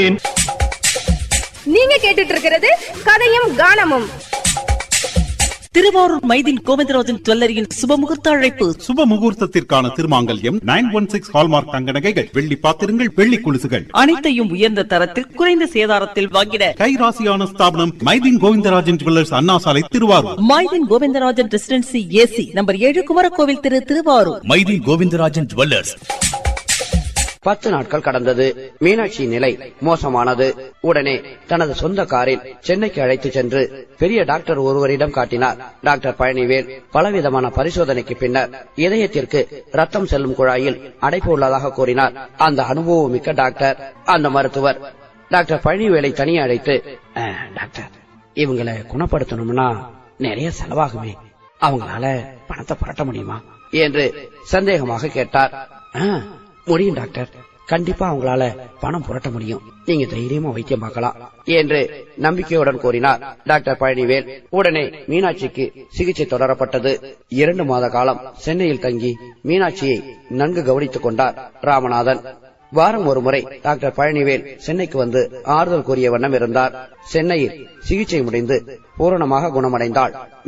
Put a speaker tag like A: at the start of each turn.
A: நீங்க கேட்டுட்டு இருக்கிறது கதையும் கானமும்
B: திருவாரூர் மைதின் கோவிந்தராஜன் ஜுவல்லரியின் சுபமுகூர்த்த அழைப்பு
C: சுப முகூர்த்தத்திற்கான திருமாங்கல்யம் நைன் ஒன் சிக்ஸ் ஹால்மார்க் தங்க நகைகள் வெள்ளி பாத்திரங்கள் வெள்ளி குலுசுகள்
B: அனைத்தையும் உயர்ந்த தரத்தில் குறைந்த சேதாரத்தில் வாங்கிட
C: கைராசியான ஸ்தாபனம் Maideen Govindarajan jewellers Anna Salai Thiruvarur
B: Mydeen Govindarajan residency AC number ஏழு குமரகோவில் திரு திருவாரூர்
D: மைதி கோவிந்தராஜன் ஜுவல்லர்ஸ்
E: பத்து நாட்கள் கடந்தது மீனாட்சி நிலை மோசமானது உடனே தனது சொந்த காரில் சென்னைக்கு அழைத்து சென்று பெரிய டாக்டர் ஒருவரிடம் காட்டினார் டாக்டர் பழனிவேல் பலவிதமான பரிசோதனைக்கு பின்னர் இதயத்திற்கு ரத்தம் செல்லும் குழாயில் அடைப்பு உள்ளதாக கூறினார் அந்த அனுபவம் மிக்க டாக்டர் அந்த மருத்துவர் டாக்டர் பழனிவேலை தனியே அழைத்து "அஹ், டாக்டர் இவங்களை குணப்படுத்தணும்னா நிறைய செலவாகுமே அவங்களால பணத்தை புரட்ட முடியுமா என்று சந்தேகமாக கேட்டார் "ஆ, முடியும் டாக்டர் கண்டிப்பா அவங்களால பணம் புரட்ட முடியும் நீங்க தைரியமா வைத்தியம் பார்க்கலாம் என்று நம்பிக்கையுடன் கூறினார் டாக்டர் பழனிவேல் உடனே மீனாட்சிக்கு சிகிச்சை தொடரப்பட்டது இரண்டு மாத காலம் சென்னையில் தங்கி மீனாட்சியை நன்கு கவனித்துக் கொண்டார் ராமநாதன் வாரம் ஒரு முறை டாக்டர் பழனிவேல் சென்னைக்கு வந்து ஆறுதல் கூறிய வண்ணம் இருந்தார் சென்னையில் சிகிச்சை முடிந்து பூரணமாக குணமடைந்தாள்